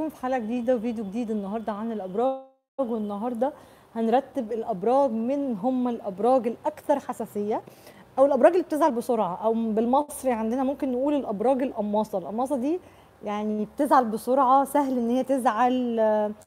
بيكم في حلقه جديده وفيديو جديد النهارده عن الابراج والنهارده هنرتب الابراج من هم الابراج الاكثر حساسيه او الابراج اللي بتزعل بسرعه او بالمصري عندنا ممكن نقول الابراج القماصه القماصه دي يعني بتزعل بسرعه سهل ان هي تزعل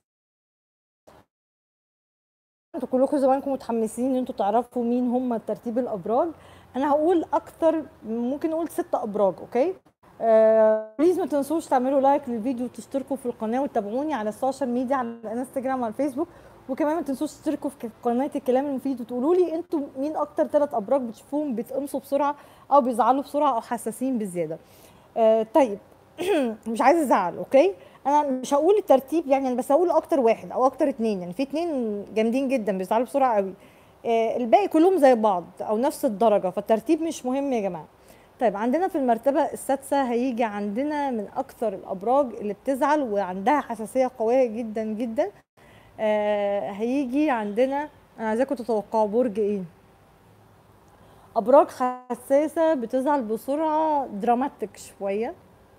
انتوا كلكم زمانكم متحمسين ان انتوا تعرفوا مين هم ترتيب الابراج انا هقول اكتر ممكن نقول ست ابراج اوكي آه بليز ما تنسوش تعملوا لايك للفيديو وتشتركوا في القناه وتتابعوني على السوشيال ميديا على الانستجرام وعلى الفيسبوك وكمان ما تنسوش تشتركوا في قناه الكلام المفيد وتقولوا لي انتوا مين اكتر ثلاث ابراج بتشوفوهم بيتقمصوا بسرعه او بيزعلوا بسرعه او حساسين بزياده آه طيب مش عايزه ازعل اوكي انا مش هقول الترتيب يعني بس هقول اكتر واحد او اكتر اتنين يعني في اتنين جامدين جدا بيزعلوا بسرعه قوي آه الباقي كلهم زي بعض او نفس الدرجه فالترتيب مش مهم يا جماعه طيب عندنا في المرتبة السادسة هيجي عندنا من أكثر الأبراج اللي بتزعل وعندها حساسية قوية جدا جدا آه هيجي عندنا أنا عايزاكم تتوقعوا برج إيه؟ أبراج حساسة بتزعل بسرعة دراماتيك شوية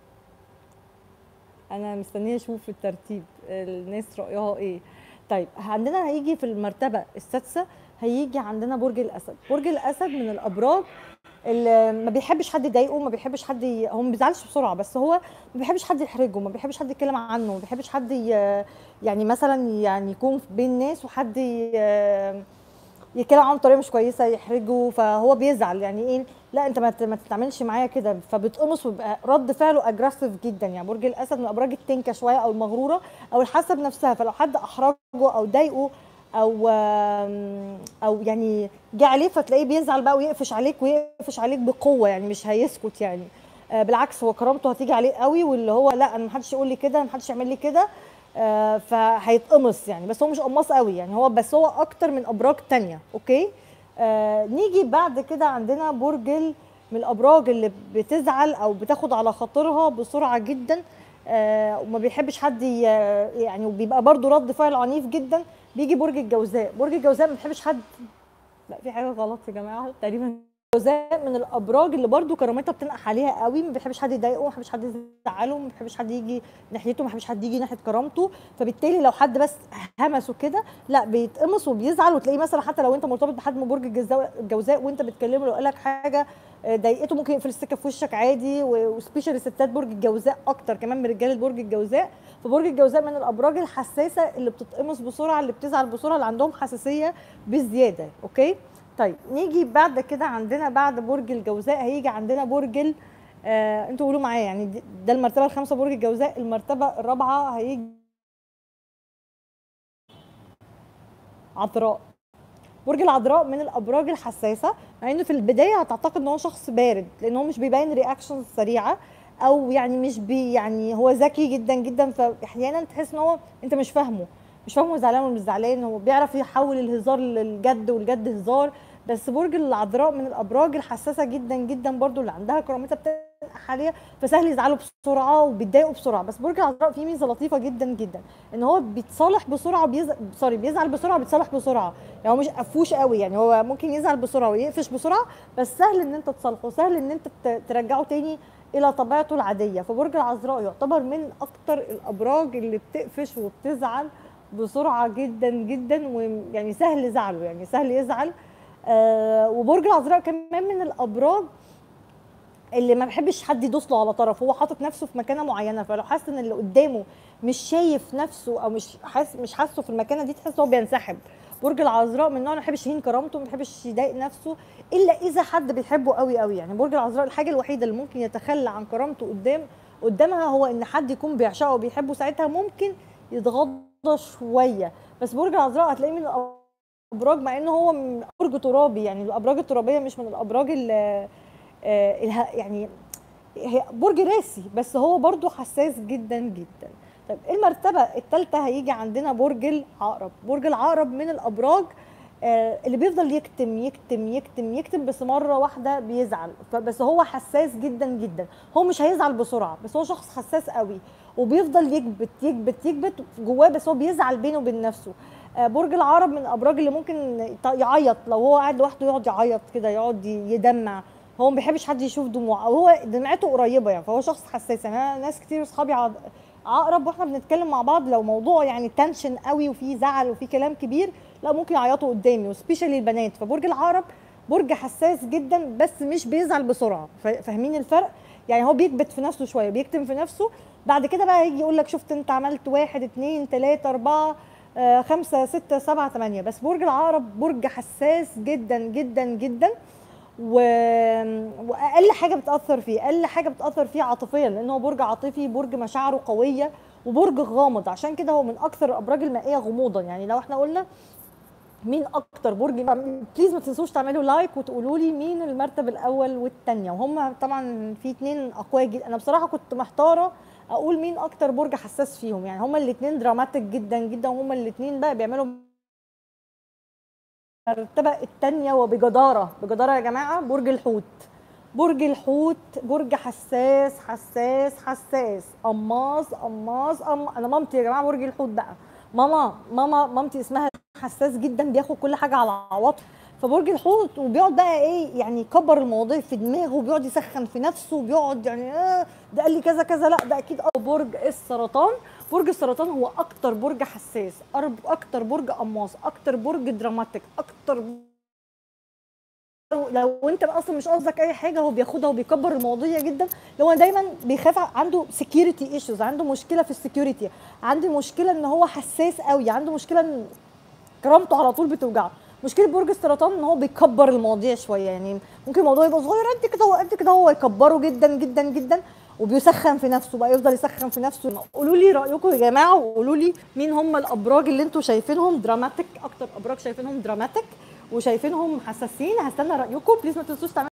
أنا مستنية أشوف الترتيب الناس رأيها إيه طيب عندنا هيجي في المرتبة السادسة هيجي عندنا برج الأسد برج الأسد من الأبراج اللي ما بيحبش حد يضايقه ما بيحبش حد ي... هو ما بيزعلش بسرعه بس هو ما بيحبش حد يحرجه ما بيحبش حد يتكلم عنه ما بيحبش حد ي... يعني مثلا يعني يكون بين ناس وحد ي... يتكلم عنه بطريقه مش كويسه يحرجه فهو بيزعل يعني ايه لا انت ما ما تتعاملش معايا كده فبتقمص ويبقى رد فعله اجريسيف جدا يعني برج الاسد من الابراج التنكه شويه او المغروره او الحاسه بنفسها فلو حد احرجه او ضايقه او او يعني جه عليه فتلاقيه بيزعل بقى ويقفش عليك ويقفش عليك بقوه يعني مش هيسكت يعني بالعكس هو كرامته هتيجي عليه قوي واللي هو لا انا محدش يقول لي كده محدش يعمل لي كده فهيتقمص يعني بس هو مش قماص قوي يعني هو بس هو اكتر من ابراج تانية اوكي آه نيجي بعد كده عندنا برج من الابراج اللي بتزعل او بتاخد على خاطرها بسرعه جدا آه وما بيحبش حد يعني وبيبقى برضو رد فعل عنيف جدا بيجي برج الجوزاء برج الجوزاء ما بيحبش حد لا في حاجه غلط يا جماعه تقريبا الجوزاء من الابراج اللي برضو كرامتها بتنقح عليها قوي ما بيحبش حد يضايقه ما بيحبش حد يزعله ما بيحبش حد يجي ناحيته ما بيحبش حد يجي ناحيه كرامته فبالتالي لو حد بس همسه كده لا بيتقمص وبيزعل وتلاقيه مثلا حتى لو انت مرتبط بحد من برج الجوزاء وانت بتكلمه لو قال لك حاجه ضايقته ممكن يقفل السكه في وشك عادي وسبيشال ستات برج الجوزاء اكتر كمان من رجال برج الجوزاء فبرج الجوزاء من الابراج الحساسه اللي بتتقمص بسرعه اللي بتزعل بسرعه اللي عندهم حساسيه بزياده اوكي طيب نيجي بعد كده عندنا بعد برج الجوزاء هيجي عندنا برج آه انتوا قولوا معايا يعني ده المرتبه الخامسه برج الجوزاء المرتبه الرابعه هيجي عذراء برج العذراء من الابراج الحساسه مع انه في البدايه هتعتقد ان هو شخص بارد لان هو مش بيبين رياكشنز سريعه او يعني مش بي يعني هو ذكي جدا جدا فاحيانا تحس ان هو انت مش فاهمه مش فاهمه زعلان ولا مش زعلان هو بيعرف يحول الهزار للجد والجد هزار بس برج العذراء من الابراج الحساسه جدا جدا برضو اللي عندها كرامتها بتنقح عليها فسهل يزعلوا بسرعه وبيتضايقوا بسرعه بس برج العذراء فيه ميزه لطيفه جدا جدا ان هو بيتصالح بسرعه بيزعل سوري بيزعل بسرعه بيتصالح بسرعه يعني هو مش قفوش قوي يعني هو ممكن يزعل بسرعه ويقفش بسرعه بس سهل ان انت تصالحه سهل ان انت ترجعه تاني الى طبيعته العاديه فبرج العذراء يعتبر من اكتر الابراج اللي بتقفش وبتزعل بسرعه جدا جدا ويعني سهل زعله يعني سهل يزعل آه وبرج العذراء كمان من الابراج اللي ما بيحبش حد يدوس له على طرف هو حاطط نفسه في مكانه معينه فلو حاسس ان اللي قدامه مش شايف نفسه او مش حاسس مش حاسه في المكانه دي تحس هو بينسحب برج العذراء من النوع ما بيحبش يهين كرامته ما بيحبش يضايق نفسه الا اذا حد بيحبه قوي قوي يعني برج العذراء الحاجه الوحيده اللي ممكن يتخلى عن كرامته قدام قدامها هو ان حد يكون بيعشقه وبيحبه ساعتها ممكن يتغاضى شويه بس برج العذراء هتلاقيه من الابراج مع انه هو من برج ترابي يعني الابراج الترابيه مش من الابراج اللي يعني هي برج راسي بس هو برضو حساس جدا جدا طيب المرتبه الثالثه هيجي عندنا برج العقرب برج العقرب من الابراج اللي بيفضل يكتم يكتم يكتم يكتم بس مره واحده بيزعل بس هو حساس جدا جدا هو مش هيزعل بسرعه بس هو شخص حساس قوي وبيفضل يكبت يكبت يكبت جواه بس هو بيزعل بينه وبين نفسه برج العقرب من الابراج اللي ممكن يعيط لو هو قاعد لوحده يقعد يعيط كده يقعد يدمع هو ما بيحبش حد يشوف دموع او هو دمعته قريبه يعني فهو شخص حساس يعني انا ناس كتير اصحابي عقرب واحنا بنتكلم مع بعض لو موضوع يعني تنشن قوي وفي زعل وفي كلام كبير لا ممكن يعيطوا قدامي وسبيشالي البنات فبرج العقرب برج حساس جدا بس مش بيزعل بسرعه فا- فاهمين الفرق يعني هو بيكبت في نفسه شويه بيكتم في نفسه بعد كده بقى يجي يقول لك شفت انت عملت واحد اتنين تلاته اربعه آه، خمسة ستة سبعة تمانية بس برج العقرب برج حساس جدا جدا جدا و... واقل حاجه بتاثر فيه اقل حاجه بتاثر فيه عاطفيا لان هو برج عاطفي برج مشاعره قويه وبرج غامض عشان كده هو من اكثر الابراج المائيه غموضا يعني لو احنا قلنا مين اكتر برج بليز ما تنسوش تعملوا لايك وتقولوا لي مين المرتب الاول والثانيه وهم طبعا في اتنين اقوياء جدا انا بصراحه كنت محتاره اقول مين اكتر برج حساس فيهم يعني هما الاثنين دراماتيك جدا جدا وهما الاثنين بقى بيعملوا المرتبه الثانيه وبجداره بجداره يا جماعه برج الحوت برج الحوت برج حساس حساس حساس قماص قماص أم... انا مامتي يا جماعه برج الحوت بقى ماما ماما مامتي اسمها حساس جدا بياخد كل حاجه على عواطف فبرج الحوت وبيقعد بقى ايه يعني يكبر المواضيع في دماغه وبيقعد يسخن في نفسه وبيقعد يعني آه ده قال لي كذا كذا لا ده اكيد اه برج السرطان برج السرطان هو اكتر برج حساس أرب- اكتر برج قماص اكتر برج دراماتيك اكتر لو- لو انت بقى اصلا مش قصدك اي حاجه هو بياخدها وبيكبر المواضيع جدا لو هو دايما بيخاف عنده سكيورتي ايشوز عنده مشكله في السكيورتي عنده مشكله ان هو حساس قوي عنده مشكله ان كرامته على طول بتوجعه مشكله برج السرطان ان هو بيكبر المواضيع شويه يعني ممكن الموضوع يبقى صغير قد كده وقد كده هو يكبره جدا جدا جدا وبيسخن في نفسه بقى يفضل يسخن في نفسه قولوا لي رايكم يا جماعه وقولوا لي مين هم الابراج اللي انتم شايفينهم دراماتيك اكتر ابراج شايفينهم دراماتيك وشايفينهم حساسين هستنى رايكم بليز ما تنسوش تعملوا